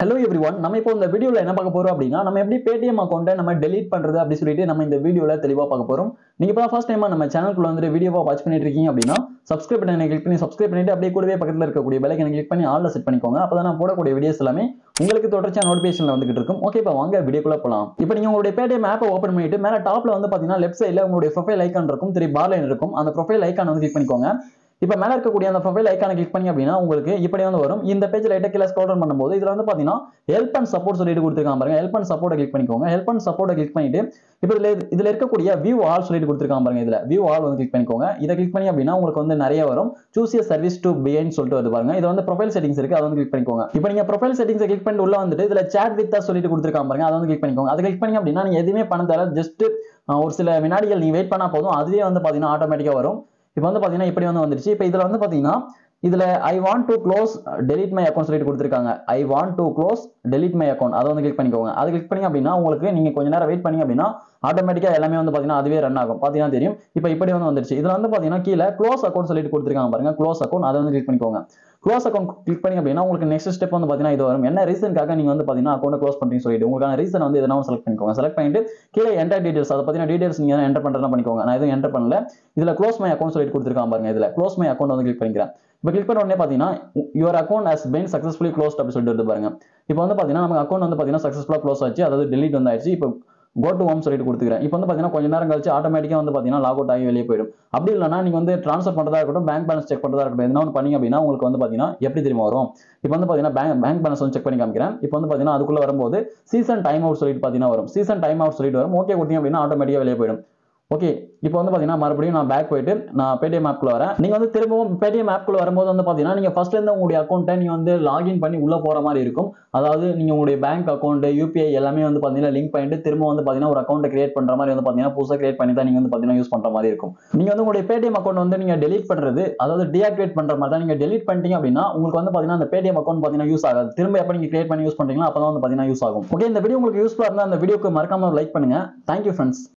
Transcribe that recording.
hello every one நம்ம இப்போ இந்த வீடியோவில் என்ன பார்க்க போறோம் அப்படின்னா நம்ம எப்படி பேடிஎம் அக்கௌண்ட்டை நம்ம டெலீட் பண்றது அப்படி சொல்லிட்டு நம்ம இந்த வீடியோவில் தெளிவாக பார்க்க போறோம் நீங்க இப்போ ஃபர்ஸ்ட் டைமா நம்ம சேனலுக்குள்ள வந்துட்டு வீடியோவா வாட்ச் பண்ணிட்டு இருக்கீங்க அப்படின்னா சப்ஸ்கிரைப் பட்டனை கிளிக் பண்ணி சப்ஸ்கிரைப் பண்ணிட்டு அப்படியே கூடவே பக்கத்தில் இருக்கக்கூடிய பெல்லைக்கனை கிளிக் பண்ணி ஆல்ல செட் பண்ணிக்கோங்க அப்பதான் நான் போடக்கூடிய வீடியோஸ் எல்லாமே உங்களுக்கு தொடர்ச்சியாக நோட்டிஃபிகேஷன்ல வந்துகிட்டு இருக்கும் ஓகே இப்போ வாங்க வீடியோக்குள்ள போலாம் இப்போ நீங்க உங்களுடைய பேடிஎம் ஆப்பை ஓப்பன் பண்ணிட்டு மேல டாப்ல வந்து பாத்தீங்கன்னா லெஃப்ட் சைடில் உங்களுடைய ப்ரொஃபைல் ஐக்கான் இருக்கும் த்ரீ பார் லைன் இருக்கும் அந்த ப்ரொஃபைல் ஐக்கான் வந்து கிளிக் பண்ணிக்கோங்க இப்போ மேல இருக்கக்கூடிய அந்த ப்ரொஃபைல் ஐக்கானை கிளிக் பண்ணி அப்படின்னா உங்களுக்கு இப்படி வந்து வரும் இந்த பேஜ் லைட்டா கீழே ஸ்க்ரோல் டவுன் பண்ணும்போது இதுல வந்து பாத்தீங்கன்னா ஹெல்ப் அண்ட் சப்போர்ட் சொல்லிட்டு கொடுத்துருக்காங்க பாருங்க ஹெல்ப் அண்ட் சப்போர்ட் கிளிக் பண்ணிக்கோங்க ஹெல்ப் அண்ட் சப்போர்ட் கிளிக் பண்ணிட்டு இப்போ இதுல இதுல இருக்கக்கூடிய வியூ ஆல் சொல்லிட்டு கொடுத்துருக்காங்க பாருங்க இதுல வியூ ஆல் வந்து கிளிக் பண்ணிக்கோங்க இதை கிளிக் பண்ணி அப்படின்னா உங்களுக்கு வந்து நிறைய வரும் choose a service to behind சொல்லிட்டு வந்து பாருங்க இது வந்து ப்ரொஃபைல் செட்டிங்ஸ் இருக்கு அதை வந்து கிளிக் பண்ணிக்கோங்க இப்போ நீங்க ப்ரொஃபைல் செட்டிங்ஸ் கிளிக் பண்ணிட்டு உள்ள வந்துட்டு இதுல chat with us சொல்லிட்டு கொடுத்துருக்காங்க பாருங்க அதை வந்து கிளிக் பண்ணிக்கோங்க அதை கிளிக் பண்ணி அப்படின்னா நீங்க எதுவுமே பண்ண தேவை ஜஸ்ட் ஒரு சில வினாடிகள் நீங்க வெயிட் பண்ணா போதும் அதுவே வந்து பாத்தீங்கன்னா ஆட்டோமேட்டிக்கா வரும் இப்போ வந்து பாத்தீங்கன்னா இப்படி வந்து வந்துருச்சு இப்போ இதுல வந்து பாத்தீங்கன்னா இதுல I want to close delete my account சொல்லிட்டு கொடுத்துருக்காங்க I want to close delete my account அதை வந்து கிளிக் பண்ணிக்கோங்க அதை கிளிக் பண்ணி அப்படின்னா உங்களுக்கு நீங்க கொஞ்ச நேரம் வெயிட் பண்ணி அப்படின்னா ஆட்டோமேட்டிக்கா எல்லாமே வந்து பாத்தீங்கன்னா அதுவே ரன் ஆகும் பாத்தீங்கன்னா தெரியும் இப்போ இப்படி வந்து வந்துருச்சு இதுல வந்து பாத்தீங்கன்னா கீழே க்ளோஸ் அக்கௌண்ட் சொல்லிட்டு கொடுத்துருக்காங்க பாருங்க க்ளோஸ் அக்கௌண்ட் அதை வந்து கிளிக் பண்ணிக்கோங்க க்ளோஸ் அக்கௌண்ட் கிளிக் பண்ணி அப்படின்னா உங்களுக்கு நெக்ஸ்ட் ஸ்டெப் வந்து பாத்தீங்கன்னா இது வரும் என்ன ரீசனுக்காக நீங்க வந்து பாத்தீங்கன்னா அக்கௌண்ட் க்ளோஸ் பண்றீங்க சொல்லிட்டு உங்களுக்கான ரீசன் வந்து எதனா செலக்ட் பண்ணிக்கோங்க செலக்ட் பண்ணிட்டு கீழே என்டர் டீடைல்ஸ் அதை பத்தின டீடைல்ஸ் நீங்க என்டர் பண்றதா பண்ணிக்கோங்க நான் எதுவும் என்டர் பண்ணல இதுல க்ளோஸ் மை அக்கௌண்ட் சொல்லிட்டு கொடுத்துருக்காங்க பாருங்க இதுல க்ளோஸ் மை அக்கௌண்ட் வந்து கிளிக் பண்ணிக்கிறேன் இப்போ கிளிக் பண்ண உடனே பார்த்தீங்கன்னா your account has been successfully closed அப்படி சொல்லிட்டு வருது பாருங்க இப்போ வந்து பார்த்தீங்கன்னா நம்ம அக்கௌண்ட் வந்து பார்த்தீங்கன்னா சக்ஸஸ்ஃபுல்லாக க்ளோஸ் ஆச்சு அதாவது delete வந்து ஆயிடுச்சு இப்போ கோ டு ஹோம் சொல்லிட்டு கொடுத்துக்கிறேன் இப்போ வந்து பார்த்தீங்கன்னா கொஞ்ச நேரம் கழிச்சு ஆட்டோமேட்டிக்காக வந்து பார்த்தீங்கன்னா லாக் அவுட் ஆகி வெளியே போயிடும் அப்படி இல்லைனா நீங்கள் வந்து ட்ரான்ஸ்ஃபர் பண்ணுறதா இருக்கட்டும் பேங்க் பேலன்ஸ் செக் பண்ணுறதா இருக்கட்டும் எதனா ஒன்று பண்ணீங்க அப்படின்னா உங்களுக்கு வந்து பார்த்தீங்கன்னா எப்படி தெரியுமா வரும் இப்போ வந்து பார்த்தீங்கன்னா பேங்க் பேங்க் பேலன்ஸ் வந்து செக் பண்ணி காமிக்கிறேன் இப்போ வந்து பார்த்தீங்கன்னா அதுக்குள்ள வரும்போது சீசன் டைம் அவுட் சொல்லிட்டு பார்த்தீங்கன்னா வரும் சீசன் டைம் அவுட் சொல்லிட்டு வரும் ஓகே கொடுத்தீங்க அப்படின்னா ஆட்டோமேட்டிக்காக வெளியே போயிடும் ஓகே இப்போ வந்து பார்த்தீங்கன்னா மறுபடியும் நான் பேக் போயிட்டு நான் பேடிஎம் ஆப்குள்ள வரேன் நீங்கள் வந்து திரும்பவும் பேடிஎம் ஆப்குள்ள வரும்போது வந்து பார்த்தீங்கன்னா நீங்கள் ஃபர்ஸ்ட்ல இருந்து உங்களுடைய அக்கௌண்ட்டை நீங்கள் வந்து லாகின் பண்ணி உள்ள போற மாதிரி இருக்கும் அதாவது நீங்கள் உங்களுடைய பேங்க் அக்கௌண்ட் யூபிஐ எல்லாமே வந்து பார்த்தீங்கன்னா லிங்க் பண்ணிட்டு திரும்ப வந்து பார்த்தீங்கன்னா ஒரு அக்கௌண்ட் கிரியேட் பண்ற மாதிரி வந்து பார்த்தீங்கன்னா புதுசாக கிரியேட் பண்ணி தான் நீங்கள் வந்து பார்த்தீங்கன்னா யூஸ் பண்ற மாதிரி இருக்கும் நீங்கள் வந்து உங்களுடைய பேடிஎம் அக்கௌண்ட் வந்து நீங்கள் டெலீட் பண்றது அதாவது டீஆக்டிவேட் பண்ற மாதிரி தான் நீங்கள் டெலீட் பண்ணிட்டீங்க அப்படின்னா உங்களுக்கு வந்து பார்த்தீங்கன்னா அந்த பேடிஎம் அக்கௌண்ட் பார்த்தீங்கன்னா யூஸ் ஆகாது திரும்ப எப்போ நீங்கள் கிரியேட் பண்ணி யூஸ் பண்றீங்களோ அப்போ தான் வந்து பார்த்தீங்கன்னா யூஸ் ஆகும் ஓகே இந்த வீடியோ உங்களுக்கு யூஸ்ஃபுல்லாக இருந்தால் அந்த வீடியோக்கு மறக்காம லைக் பண்ணுங்க தேங்க்யூ ஃப்ரெண்ட்ஸ்